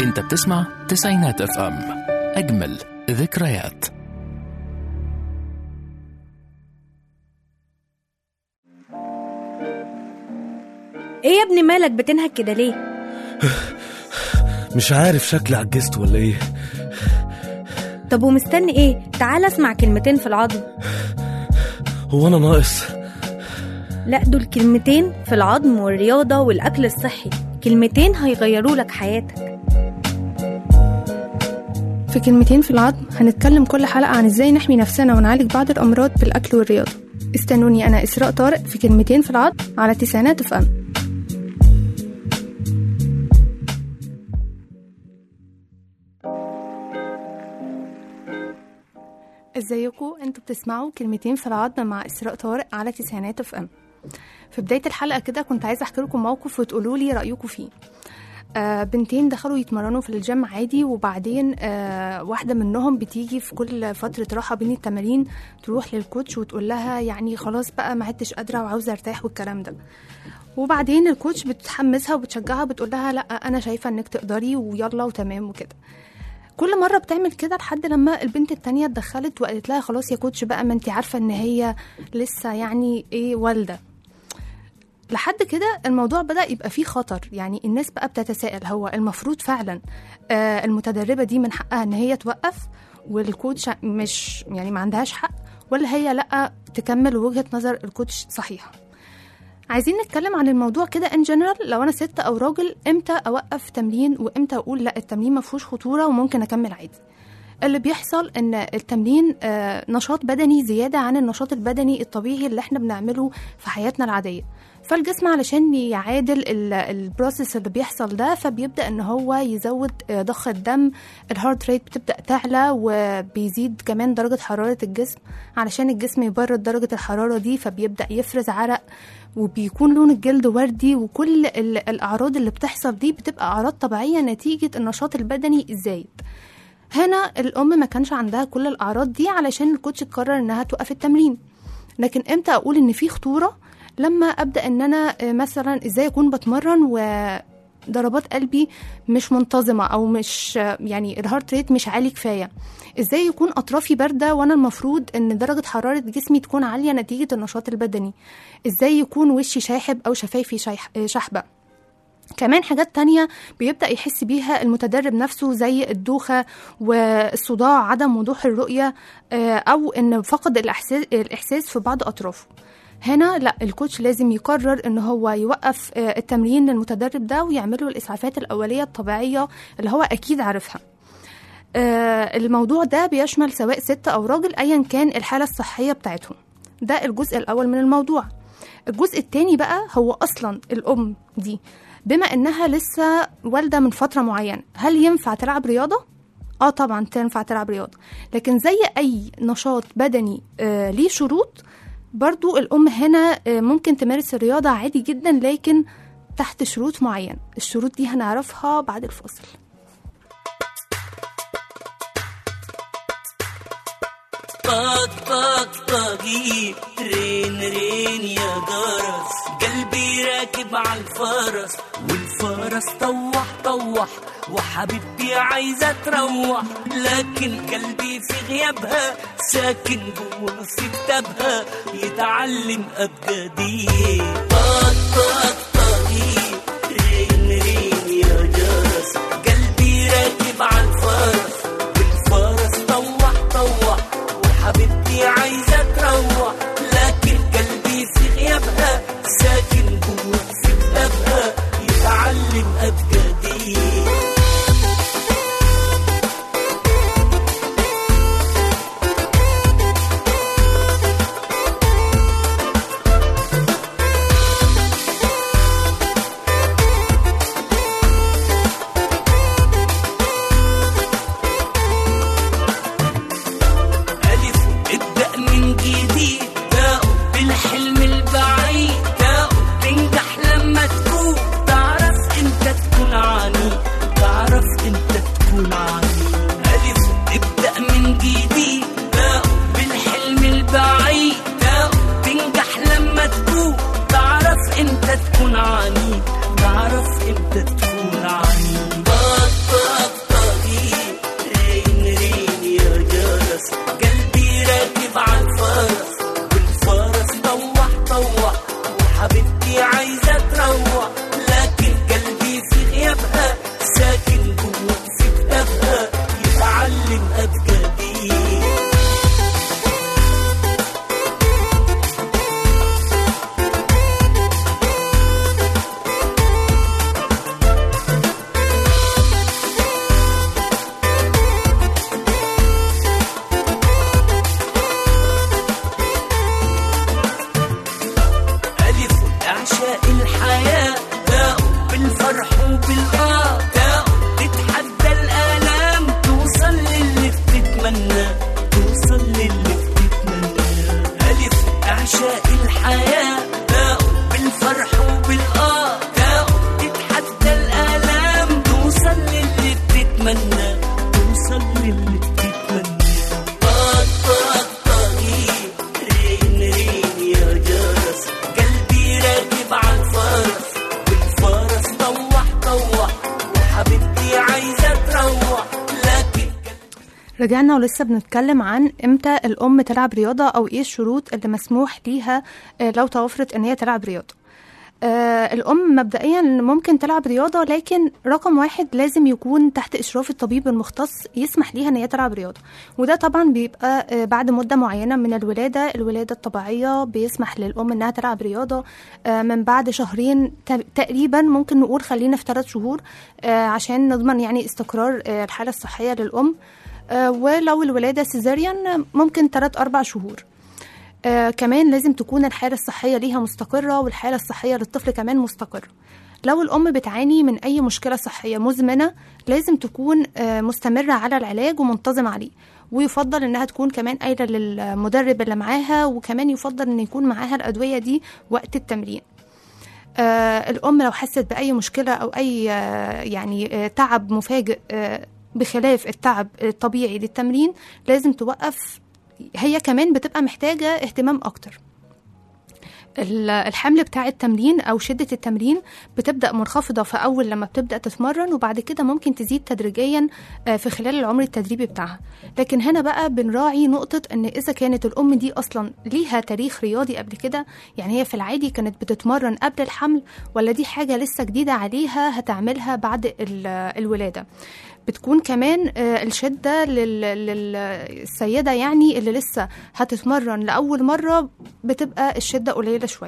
انت بتسمع تسعينات اف ام اجمل ذكريات ايه يا ابني مالك بتنهك كده ليه مش عارف شكلي عجزت ولا ايه طب ومستني ايه تعال اسمع كلمتين في العظم هو انا ناقص لا دول كلمتين في العظم والرياضة والأكل الصحي كلمتين هيغيروا لك حياتك في كلمتين في العظم هنتكلم كل حلقة عن ازاي نحمي نفسنا ونعالج بعض الأمراض بالأكل والرياضة استنوني أنا إسراء طارق في كلمتين في العظم على تسعينات اف ام ازيكم انتوا بتسمعوا كلمتين في العظم مع إسراء طارق على تسعينات اف ام في بداية الحلقة كده كنت عايزة أحكي لكم موقف وتقولوا لي رأيكم فيه آه بنتين دخلوا يتمرنوا في الجيم عادي وبعدين آه واحدة منهم بتيجي في كل فترة راحة بين التمارين تروح للكوتش وتقول لها يعني خلاص بقى ما عدتش قادرة وعاوزة ارتاح والكلام ده وبعدين الكوتش بتحمسها وبتشجعها بتقول لها لا انا شايفة انك تقدري ويلا وتمام وكده كل مرة بتعمل كده لحد لما البنت التانية اتدخلت وقالت لها خلاص يا كوتش بقى ما انت عارفة ان هي لسه يعني ايه والدة لحد كده الموضوع بدأ يبقى فيه خطر يعني الناس بقى بتتساءل هو المفروض فعلا آه المتدربة دي من حقها ان هي توقف والكوتش مش يعني ما عندهاش حق ولا هي لا تكمل وجهة نظر الكوتش صحيحة عايزين نتكلم عن الموضوع كده ان جنرال لو انا ست او راجل امتى اوقف تمرين وامتى اقول لا التمرين ما فيهوش خطوره وممكن اكمل عادي اللي بيحصل ان التمرين آه، نشاط بدني زياده عن النشاط البدني الطبيعي اللي احنا بنعمله في حياتنا العاديه فالجسم علشان يعادل ال- البروسيس اللي بيحصل ده فبيبدا ان هو يزود آه، ضخ الدم الهارت ريت بتبدا تعلى وبيزيد كمان درجه حراره الجسم علشان الجسم يبرد درجه الحراره دي فبيبدا يفرز عرق وبيكون لون الجلد وردي وكل ال- الاعراض اللي بتحصل دي بتبقى اعراض طبيعيه نتيجه النشاط البدني الزايد هنا الام ما كانش عندها كل الاعراض دي علشان الكوتش قرر انها توقف التمرين لكن امتى اقول ان في خطوره لما ابدا ان انا آه، مثلا ازاي اكون بتمرن وضربات قلبي مش منتظمه او مش آه، يعني الهارت ريت مش عالي كفايه ازاي يكون اطرافي بارده وانا المفروض ان درجه حراره جسمي تكون عاليه نتيجه النشاط البدني ازاي يكون وشي شاحب او شفايفي شيح- آه، شحبه كمان حاجات تانية بيبدأ يحس بيها المتدرب نفسه زي الدوخة والصداع عدم وضوح الرؤية آه، أو إن فقد الإحساس, الإحساس في بعض أطرافه هنا لا الكوتش لازم يقرر ان هو يوقف آه، التمرين للمتدرب ده ويعمله الاسعافات الاوليه الطبيعيه اللي هو اكيد عارفها آه، الموضوع ده بيشمل سواء ست او راجل ايا كان الحاله الصحيه بتاعتهم ده الجزء الاول من الموضوع الجزء التاني بقى هو اصلا الام دي بما انها لسه والده من فتره معينه هل ينفع تلعب رياضه اه طبعا تنفع تلعب رياضه لكن زي اي نشاط بدني آه ليه شروط برضو الام هنا آه ممكن تمارس الرياضه عادي جدا لكن تحت شروط معينه الشروط دي هنعرفها بعد الفاصل طق طق طقي رين رين يا جرس قلبي راكب على الفرس والفرس طوح طوح وحبيبتي عايزة تروح لكن قلبي في غيابها ساكن جوا في كتابها يتعلم أبجدي طق طق طقي رين رين يا جرس قلبي راكب على الفرس والفرس طوح طوح وحبيبتي عايزة تروح لكن قلبي في غيابها ساكن جوا في كتابها يتعلم أبجدي ألف ابدأ من جديد تاء بالحلم البعيد تاء تنجح لما تكون تعرف انت تكون عني تعرف انت تكون عني ألف ابدأ من جديد تاء بالحلم البعيد تاء تنجح لما تكون تعرف انت تكون عني تعرف انت تكون عني طق طق حبيبتي عايزة تروح لكن قلبي في غيابها ساكن جوه في كتابها يتعلم أبقى بيه ألف أعشاء الحياة باء بالفرح وبالآه تاء تتحدى الآلام توصل للي بتتمنى توصل للي بتتمنى ألف أعشاء الحياة باء بالفرح وبالآه تاء تتحدى الآلام توصل للي بتتمنى توصل للي بتتمنى طاق طاق طاقي رين رين يا جرس قلبي راكب على الفرس والفرس طوح طوح وحبيبتي عايزة تروح لكن رجعنا ولسه بنتكلم عن امتى الام تلعب رياضه او ايه الشروط اللي مسموح ليها آه، لو توفرت ان هي تلعب رياضه آه الام مبدئيا ممكن تلعب رياضه لكن رقم واحد لازم يكون تحت اشراف الطبيب المختص يسمح ليها ان هي تلعب رياضه وده طبعا بيبقى آه بعد مده معينه من الولاده الولاده الطبيعيه بيسمح للام انها تلعب رياضه آه من بعد شهرين ت- تقريبا ممكن نقول خلينا في ثلاث شهور آه عشان نضمن يعني استقرار آه الحاله الصحيه للام آه، ولو الولادة سيزاريان آه، ممكن 3 أربع شهور آه كمان لازم تكون الحالة الصحية ليها مستقرة والحالة الصحية للطفل كمان مستقرة لو الأم بتعاني من أي مشكلة صحية مزمنة لازم تكون آه مستمرة على العلاج ومنتظمة عليه ويفضل انها تكون كمان قايله للمدرب اللي معاها وكمان يفضل ان يكون معاها الادويه دي وقت التمرين آه الأم لو حست بأي مشكلة أو أي آه يعني آه تعب مفاجئ آه بخلاف التعب الطبيعي للتمرين لازم توقف هي كمان بتبقى محتاجة اهتمام أكتر ال- الحمل بتاع التمرين او شده التمرين بتبدا منخفضه في اول لما بتبدا تتمرن وبعد كده ممكن تزيد تدريجيا آه، في خلال العمر التدريبي بتاعها لكن هنا بقى بنراعي نقطه ان اذا كانت الام دي اصلا ليها تاريخ رياضي قبل كده يعني هي في العادي كانت بتتمرن قبل الحمل ولا دي حاجه لسه جديده عليها هتعملها بعد ال- الولاده بتكون كمان آه، الشده لل- للسيده يعني اللي لسه هتتمرن لاول مره بتبقى الشده قليله شويه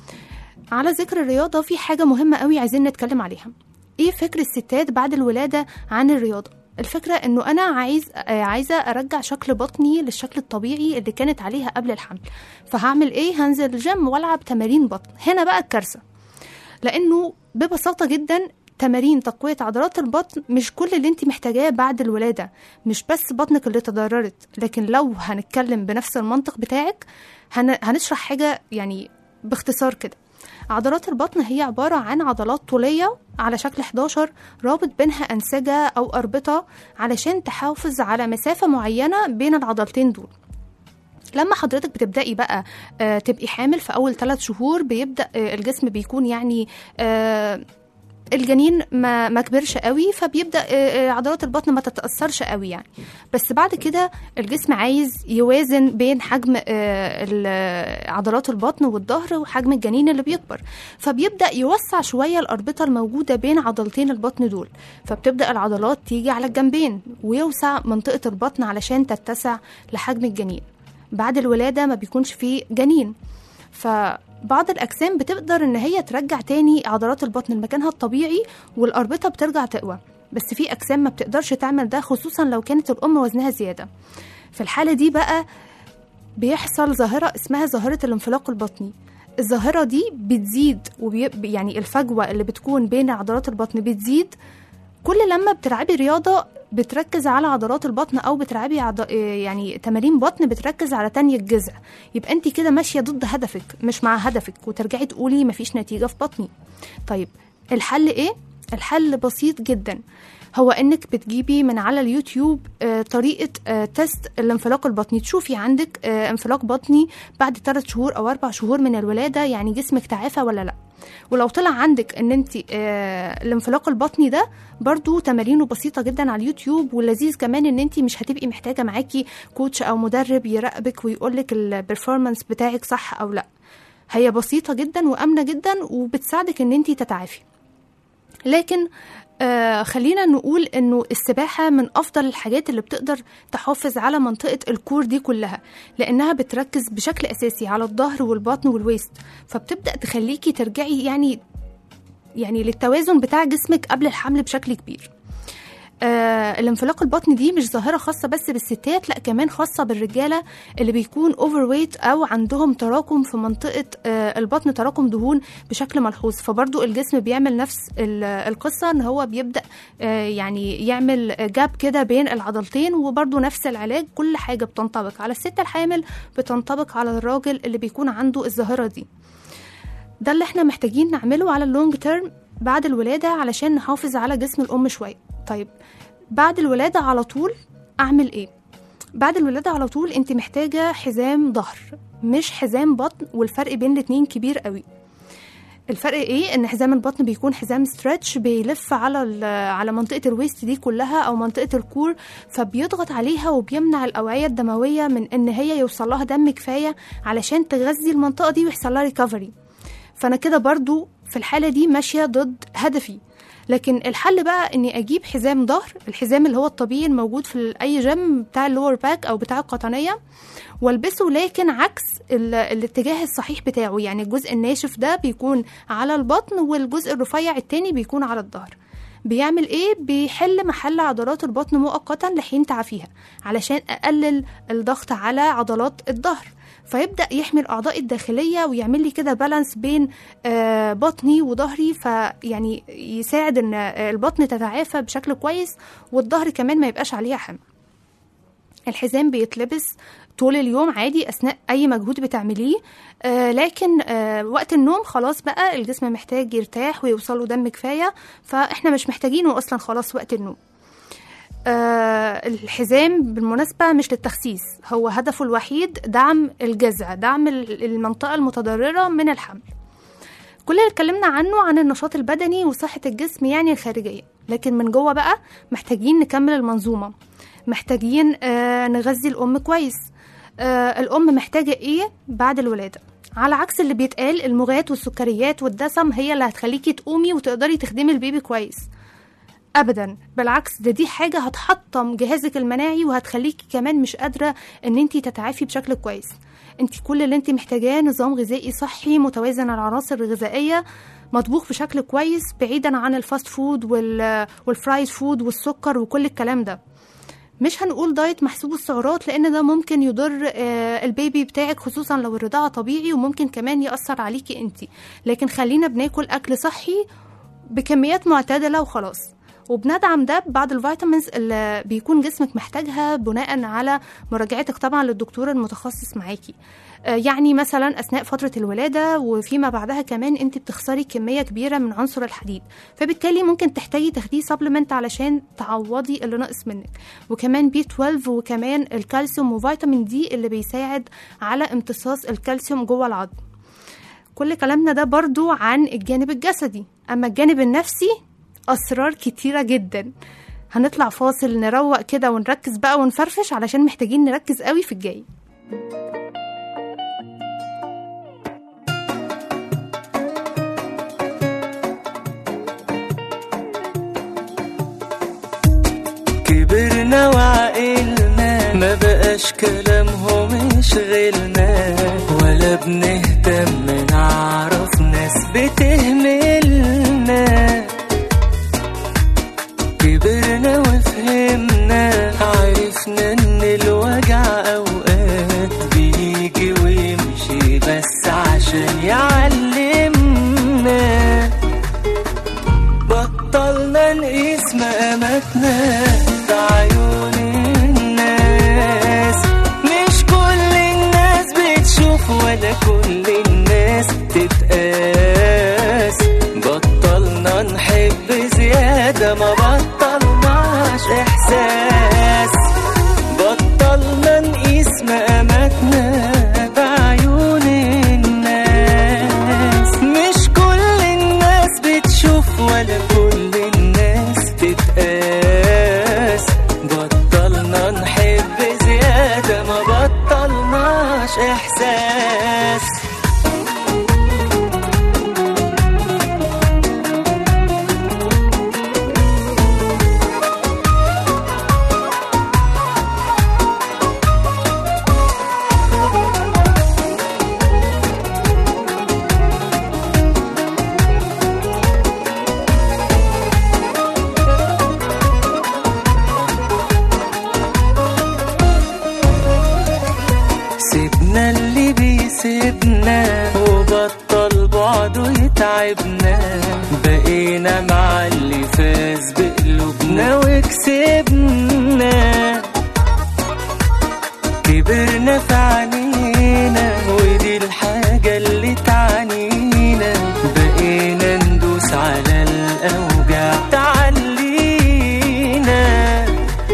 على ذكر الرياضه في حاجه مهمه قوي عايزين نتكلم عليها ايه فكر الستات بعد الولاده عن الرياضه الفكره انه انا عايز آه، عايزه ارجع شكل بطني للشكل الطبيعي اللي كانت عليها قبل الحمل فهعمل ايه هنزل الجيم والعب تمارين بطن هنا بقى الكارثه لانه ببساطه جدا تمارين تقوية عضلات البطن مش كل اللي انت محتاجاه بعد الولادة مش بس بطنك اللي تضررت لكن لو هنتكلم بنفس المنطق بتاعك هن... هنشرح حاجة يعني باختصار كده عضلات البطن هي عبارة عن عضلات طولية على شكل 11 رابط بينها أنسجة أو أربطة علشان تحافظ على مسافة معينة بين العضلتين دول لما حضرتك بتبدأي بقى آه تبقي حامل في أول ثلاث شهور بيبدأ آه الجسم بيكون يعني آه الجنين ما ما كبرش قوي فبيبدا آه، آه، عضلات البطن ما تتاثرش قوي يعني بس بعد كده الجسم عايز يوازن بين حجم آه، ال- آه، عضلات البطن والظهر وحجم الجنين اللي بيكبر فبيبدا يوسع شويه الاربطه الموجوده بين عضلتين البطن دول فبتبدا العضلات تيجي على الجنبين ويوسع منطقه البطن علشان تتسع لحجم الجنين بعد الولاده ما بيكونش فيه جنين فبعض الأجسام بتقدر إن هي ترجع تاني عضلات البطن لمكانها الطبيعي والأربطة بترجع تقوى بس في أجسام ما بتقدرش تعمل ده خصوصا لو كانت الأم وزنها زيادة في الحالة دي بقى بيحصل ظاهرة اسمها ظاهرة الانفلاق البطني الظاهرة دي بتزيد وبي... يعني الفجوة اللي بتكون بين عضلات البطن بتزيد كل لما بتلعبي رياضة بتركز على عضلات البطن او بتلعبي عض... إيه يعني تمارين بطن بتركز على تانية الجذع يبقى انت كده ماشية ضد هدفك مش مع هدفك وترجعي تقولي مفيش نتيجة في بطني طيب الحل ايه الحل بسيط جدا هو انك بتجيبي من على اليوتيوب آه، طريقه آه، تيست الانفلاق البطني تشوفي عندك آه، انفلاق بطني بعد 3 شهور او 4 شهور من الولاده يعني جسمك تعافى ولا لا ولو طلع عندك ان انت آه، الانفلاق البطني ده برضو تمارينه بسيطه جدا على اليوتيوب واللذيذ كمان ان انت مش هتبقي محتاجه معاكي كوتش او مدرب يراقبك ويقولك البرفورمانس بتاعك صح او لا هي بسيطة جدا وآمنة جدا وبتساعدك ان انت تتعافي لكن آه خلينا نقول انه السباحة من افضل الحاجات اللي بتقدر تحافظ على منطقة الكور دي كلها لانها بتركز بشكل اساسي على الظهر والبطن والويست فبتبدأ تخليكي ترجعي يعني يعني للتوازن بتاع جسمك قبل الحمل بشكل كبير آه الانفلاق البطني دي مش ظاهرة خاصة بس بالستات لا كمان خاصة بالرجالة اللي بيكون اوفر ويت او عندهم تراكم في منطقة آه البطن تراكم دهون بشكل ملحوظ فبرضو الجسم بيعمل نفس ال- القصة ان هو بيبدأ آه يعني يعمل جاب كده بين العضلتين وبرضو نفس العلاج كل حاجة بتنطبق على الست الحامل بتنطبق على الراجل اللي بيكون عنده الظاهرة دي ده اللي احنا محتاجين نعمله على اللونج تيرم بعد الولادة علشان نحافظ على جسم الأم شوية طيب بعد الولادة على طول أعمل إيه؟ بعد الولادة على طول أنت محتاجة حزام ظهر مش حزام بطن والفرق بين الاتنين كبير قوي الفرق ايه ان حزام البطن بيكون حزام ستريتش بيلف على ال- على منطقه الويست دي كلها او منطقه الكور فبيضغط عليها وبيمنع الاوعيه الدمويه من ان هي يوصل لها دم كفايه علشان تغذي المنطقه دي ويحصل لها ريكفري فانا كده برضو في الحاله دي ماشيه ضد هدفي لكن الحل بقى اني اجيب حزام ظهر الحزام اللي هو الطبيعي الموجود في اي جيم بتاع اللور باك او بتاع القطنيه والبسه لكن عكس ال- الاتجاه الصحيح بتاعه يعني الجزء الناشف ده بيكون على البطن والجزء الرفيع التاني بيكون على الظهر بيعمل ايه بيحل محل عضلات البطن مؤقتا لحين تعافيها علشان اقلل الضغط على عضلات الظهر فيبدا يحمي الاعضاء الداخليه ويعمل لي كده بالانس بين آه، بطني وظهري فيعني يساعد ان آه، البطن تتعافى بشكل كويس والظهر كمان ما يبقاش عليها حمل الحزام بيتلبس طول اليوم عادي اثناء اي مجهود بتعمليه آه لكن آه وقت النوم خلاص بقى الجسم محتاج يرتاح ويوصله دم كفايه فاحنا مش محتاجينه اصلا خلاص وقت النوم آه الحزام بالمناسبة مش للتخسيس هو هدفه الوحيد دعم الجذع دعم ال- المنطقة المتضررة من الحمل كل اللي اتكلمنا عنه عن النشاط البدني وصحة الجسم يعني الخارجية لكن من جوه بقى محتاجين نكمل المنظومة محتاجين آه نغذي الأم كويس آه الأم محتاجة إيه بعد الولادة على عكس اللي بيتقال المغات والسكريات والدسم هي اللي هتخليكي تقومي وتقدري تخدمي البيبي كويس ابدا بالعكس ده دي حاجه هتحطم جهازك المناعي وهتخليكي كمان مش قادره ان انت تتعافي بشكل كويس انت كل اللي انت محتاجاه نظام غذائي صحي متوازن العناصر الغذائيه مطبوخ بشكل كويس بعيدا عن الفاست فود وال والفرايد فود والسكر وكل الكلام ده مش هنقول دايت محسوب السعرات لان ده ممكن يضر آه، البيبي بتاعك خصوصا لو الرضاعه طبيعي وممكن كمان ياثر عليكي انت لكن خلينا بناكل اكل صحي بكميات معتدله وخلاص وبندعم ده ببعض الفيتامينز اللي بيكون جسمك محتاجها بناء على مراجعتك طبعا للدكتور المتخصص معاكي آه، يعني مثلا اثناء فتره الولاده وفيما بعدها كمان انت بتخسري كميه كبيره من عنصر الحديد فبالتالي ممكن تحتاجي تاخديه سبلمنت علشان تعوضي اللي ناقص منك وكمان بي 12 وكمان الكالسيوم وفيتامين دي اللي بيساعد على امتصاص الكالسيوم جوه العظم كل كلامنا ده برضو عن الجانب الجسدي أما الجانب النفسي أسرار كتيرة جدا هنطلع فاصل نروق كده ونركز بقى ونفرفش علشان محتاجين نركز قوي في الجاي كبرنا وعقلنا ما بقاش كلامهم يشغلنا ولا بنهتم نعرف ناس بتهملنا كبرنا وفهمنا عرفنا ان الوجع اوقات بيجي ويمشي بس عشان يعلمنا بطلنا نقيس مقاماتنا بعيون الناس مش كل الناس بتشوف ولا كل الناس تتقاس بطلنا نحب زيادة ما بطلناش إحساس بطلنا نقيس مقاماتنا بعيون الناس مش كل الناس بتشوف ولا كل الناس تتقاس بقينا مع اللي فاز بقلوبنا وكسبنا كبرنا في عينينا ودي الحاجة اللي تعنينا بقينا ندوس على الأوجع تعلينا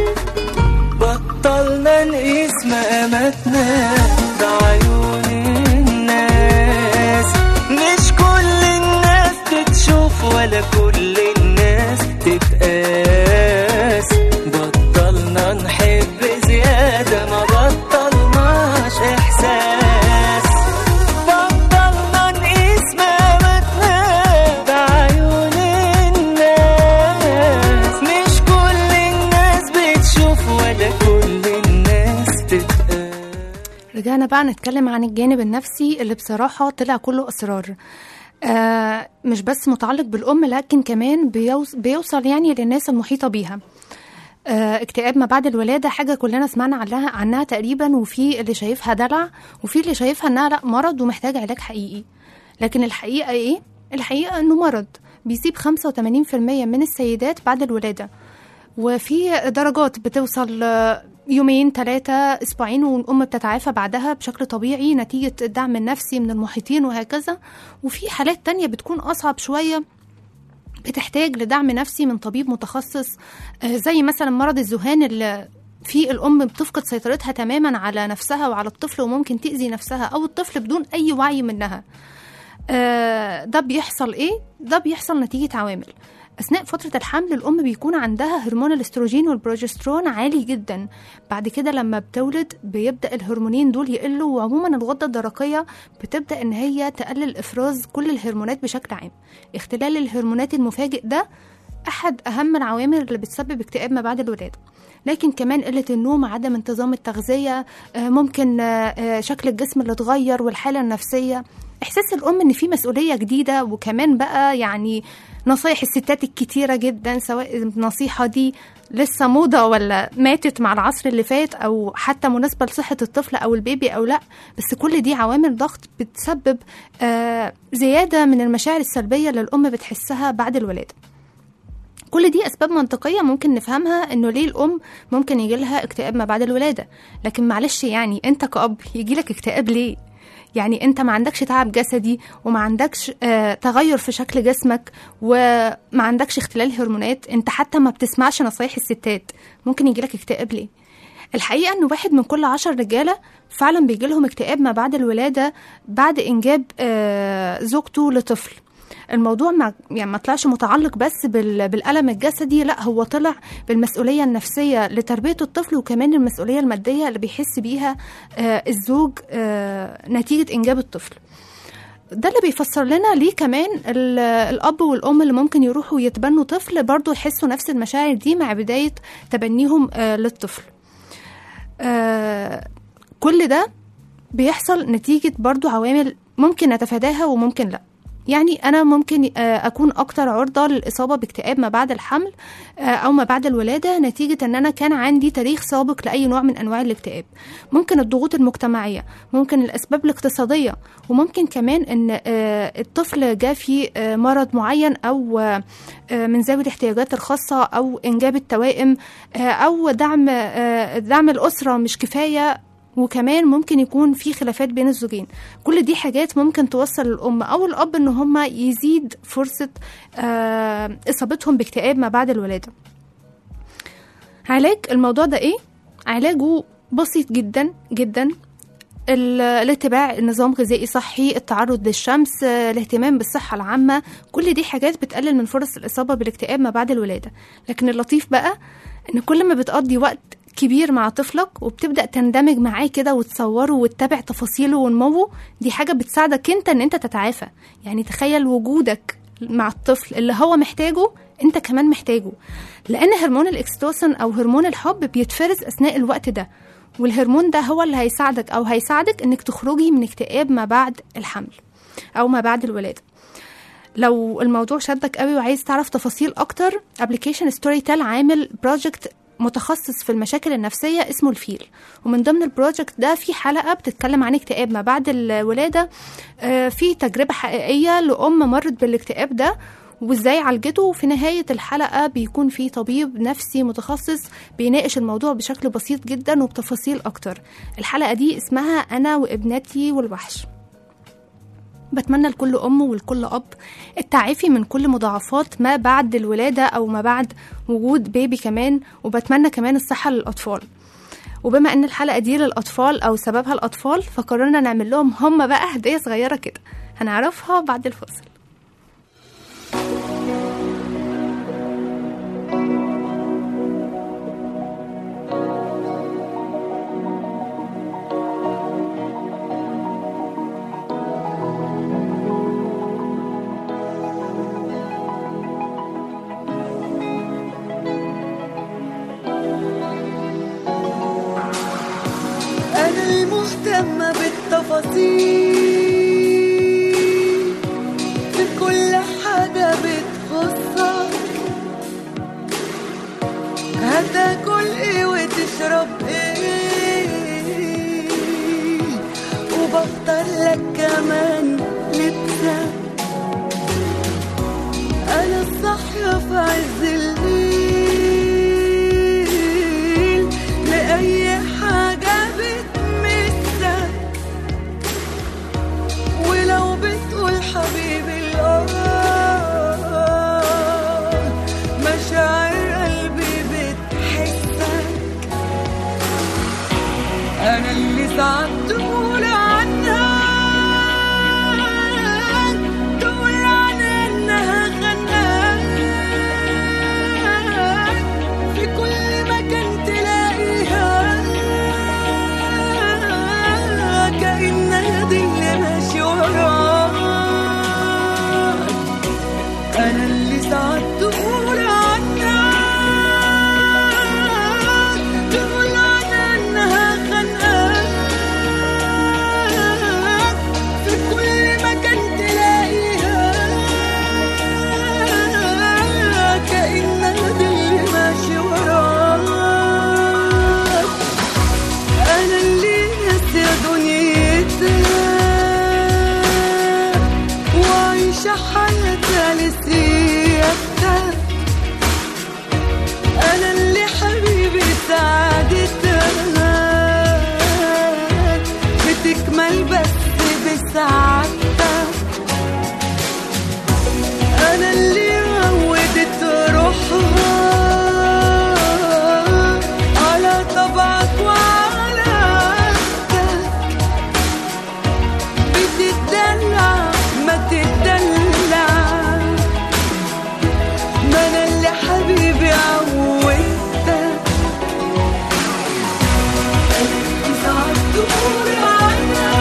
بطلنا نقيس مقاماتنا بعيون الناس مش كل الناس بتشوف ولا كل الناس تتقاس بطلنا نحب زيادة ما بطلناش إحساس بطلنا نقيس مقاماتنا بعيون الناس مش كل الناس بتشوف ولا كل الناس تتقاس رجعنا بقى نتكلم عن الجانب النفسي اللي بصراحة طلع كله أسرار آه مش بس متعلق بالأم لكن كمان بيوص بيوصل يعني للناس المحيطة بيها آه اكتئاب ما بعد الولادة حاجة كلنا سمعنا عنها عنها تقريبا وفي اللي شايفها دلع وفي اللي شايفها انها لا مرض ومحتاج علاج حقيقي لكن الحقيقة ايه؟ الحقيقة انه مرض بيصيب 85% من السيدات بعد الولادة وفي درجات بتوصل آه، يومين ثلاثة أسبوعين والأم بتتعافى بعدها بشكل طبيعي نتيجة الدعم النفسي من المحيطين وهكذا وفي حالات تانية بتكون أصعب شوية بتحتاج لدعم نفسي من طبيب متخصص آه، زي مثلا مرض الذهان اللي في الأم بتفقد سيطرتها تماما على نفسها وعلى الطفل وممكن تأذي نفسها أو الطفل بدون أي وعي منها آه، ده بيحصل ايه ده بيحصل نتيجه عوامل اثناء فتره الحمل الام بيكون عندها هرمون الاستروجين والبروجسترون عالي جدا بعد كده لما بتولد بيبدا الهرمونين دول يقلوا وعموما الغده الدرقيه بتبدا ان هي تقلل افراز كل الهرمونات بشكل عام اختلال الهرمونات المفاجئ ده احد اهم العوامل اللي بتسبب اكتئاب ما بعد الولاده لكن كمان قلة النوم عدم انتظام التغذية آه، ممكن آه، آه، شكل الجسم اللي اتغير والحالة النفسية إحساس الأم إن في مسؤولية جديدة وكمان بقى يعني نصايح الستات الكتيرة جدا سواء النصيحة دي لسه موضة ولا ماتت مع العصر اللي فات أو حتى مناسبة لصحة الطفل أو البيبي أو لأ بس كل دي عوامل ضغط بتسبب آه، زيادة من المشاعر السلبية اللي الأم بتحسها بعد الولادة كل دي اسباب منطقيه ممكن نفهمها انه ليه الام ممكن يجي لها اكتئاب ما بعد الولاده لكن معلش يعني انت كأب يجي لك اكتئاب ليه يعني انت ما عندكش تعب جسدي وما عندكش آه تغير في شكل جسمك وما عندكش اختلال هرمونات انت حتى ما بتسمعش نصايح الستات ممكن يجي لك اكتئاب ليه الحقيقه ان واحد من كل عشر رجاله فعلا بيجي لهم اكتئاب ما بعد الولاده بعد انجاب آه زوجته لطفل الموضوع ما يعني ما طلعش متعلق بس بال- بالألم الجسدي لا هو طلع بالمسؤولية النفسية لتربية الطفل وكمان المسؤولية المادية اللي بيحس بيها آه، الزوج آه، نتيجة إنجاب الطفل ده اللي بيفسر لنا ليه كمان ال- الأب والأم اللي ممكن يروحوا يتبنوا طفل برضو يحسوا نفس المشاعر دي مع بداية تبنيهم آه، للطفل آه، كل ده بيحصل نتيجة برضو عوامل ممكن نتفاداها وممكن لا يعني أنا ممكن آه، أكون أكتر عرضة للإصابة باكتئاب ما بعد الحمل آه، أو ما بعد الولادة نتيجة أن أنا كان عندي تاريخ سابق لأي نوع من أنواع الاكتئاب ممكن الضغوط المجتمعية ممكن الأسباب الاقتصادية وممكن كمان أن آه، الطفل جاء فيه آه، مرض معين أو آه، آه، من ذوي الاحتياجات الخاصة أو إنجاب التوائم آه، أو دعم آه، دعم الأسرة مش كفاية وكمان ممكن يكون في خلافات بين الزوجين كل دي حاجات ممكن توصل الأم أو الأب إن هما يزيد فرصة آه، إصابتهم باكتئاب ما بعد الولادة علاج الموضوع ده إيه؟ علاجه بسيط جدا جدا ال- الاتباع نظام غذائي صحي التعرض للشمس آه، الاهتمام بالصحة العامة كل دي حاجات بتقلل من فرص الإصابة بالاكتئاب ما بعد الولادة لكن اللطيف بقى إن كل ما بتقضي وقت كبير مع طفلك وبتبدأ تندمج معاه كده وتصوره وتتابع تفاصيله ونموه دي حاجة بتساعدك انت ان انت تتعافى يعني تخيل وجودك مع الطفل اللي هو محتاجه انت كمان محتاجه لان هرمون الاكستوسن او هرمون الحب بيتفرز اثناء الوقت ده والهرمون ده هو اللي هيساعدك او هيساعدك انك تخرجي من اكتئاب ما بعد الحمل او ما بعد الولاده لو الموضوع شدك قوي وعايز تعرف تفاصيل اكتر ابلكيشن ستوري تيل عامل بروجكت متخصص في المشاكل النفسية اسمه الفيل ومن ضمن البروجكت ده في حلقة بتتكلم عن اكتئاب ما بعد الولادة آه، في تجربة حقيقية لأم مرت بالاكتئاب ده وازاي عالجته وفي نهاية الحلقة بيكون في طبيب نفسي متخصص بيناقش الموضوع بشكل بسيط جدا وبتفاصيل أكتر الحلقة دي اسمها أنا وابنتي والوحش بتمنى لكل أم ولكل أب التعافي من كل مضاعفات ما بعد الولادة أو ما بعد وجود بيبي كمان وبتمنى كمان الصحة للأطفال وبما ان الحلقة دي للأطفال أو سببها الأطفال فقررنا نعمل لهم هم بقى هدية صغيرة كده هنعرفها بعد الفاصل أنا المهتمة بالتفاصيل في كل حاجة بتخصك هتاكل ايه وتشرب ايه وبختار لك كمان لبسك أنا الصاحية في عز الليل لأي حاجة بتمسك ولو بتقول حبيبي الآه مشاعر قلبي بتحسك أنا اللي ساعات تقول عنها تقول عنها إنها خناك في كل مكان تلاقيها كأنها دي اللي ماشي وراك أنا اللي ساعات تقول عنها تقول عنها إنها خانقاك في كل مكان تلاقيها كأنها دي اللي ماشي وراك أنا اللي ناسية دنيتها وعايشة حياتها لسيادتها أنا اللي حبيبي سعادتها بتكمل بس بسعادتها أنا اللي عودت روحها على طبعك وعلى عادتك بتدلع ما تدلع ما أنا اللي حبيبي عودتك اللي ساعات تقول عنها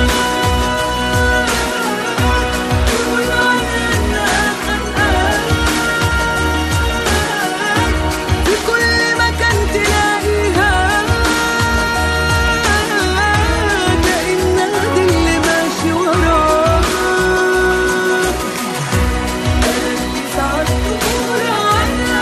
تقول عنها إنها خانقاك في كل مكان تلاقيها كأنها دي اللي ماشي وراك اللي ساعات تقول عنها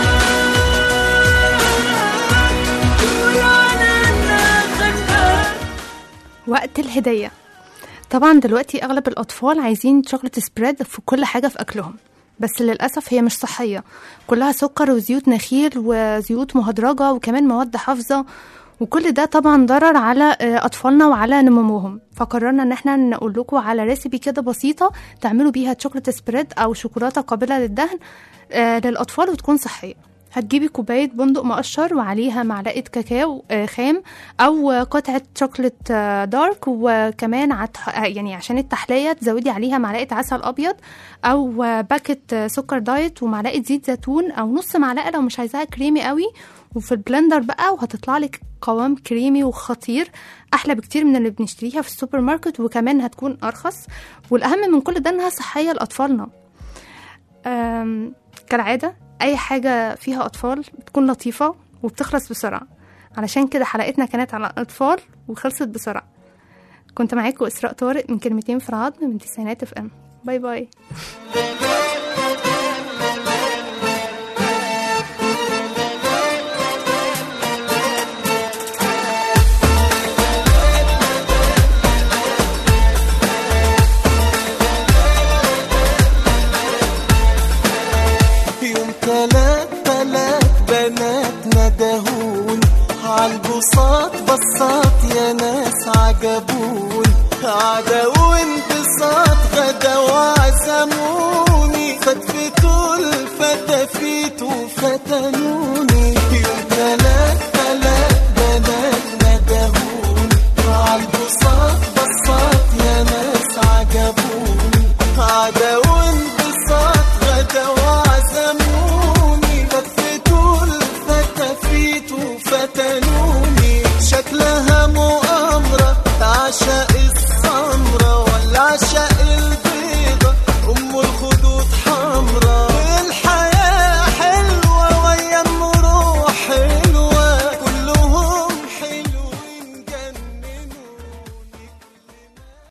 تقول عنها إنها خانقاك وقت الهدية طبعا دلوقتي أغلب الأطفال عايزين شوكولاتة سبريد في كل حاجة في أكلهم بس للأسف هي مش صحية كلها سكر وزيوت نخيل وزيوت مهدرجة وكمان مواد حافظة وكل ده طبعا ضرر على آه، أطفالنا وعلى نموهم فقررنا إن احنا نقول لكم على ريسيبي كده بسيطة تعملوا بيها شوكولاتة سبريد أو شوكولاتة قابلة للدهن آه، للأطفال وتكون صحية هتجيبي كوباية بندق مقشر وعليها معلقة كاكاو آه، خام أو قطعة شوكولات آه، دارك وكمان عت... آه، يعني عشان التحلية تزودي عليها معلقة عسل أبيض أو آه، باكت آه، سكر دايت ومعلقة زيت زيتون أو نص معلقة لو مش عايزاها كريمي قوي وفي البلندر بقى وهتطلع لك قوام كريمي وخطير احلى بكتير من اللي بنشتريها في السوبر ماركت وكمان هتكون ارخص والاهم من كل ده انها صحيه لاطفالنا أم، كالعاده اي حاجه فيها اطفال بتكون لطيفه وبتخلص بسرعه علشان كده حلقتنا كانت على الاطفال وخلصت بسرعه كنت معاكم اسراء طارق من كلمتين في العظم من تسعينات اف ام باي باي ندهون عالبساط بساط يا ناس عجبون عدا وانبساط غدا وعزموني فتفتوا الفتافيت وفتنوني يوم تلات تلات بنات ندهون عالبساط بساط يا ناس عجبوني عدا وانبساط غدا وعزموني لفتوا الفتافيت وفتنوني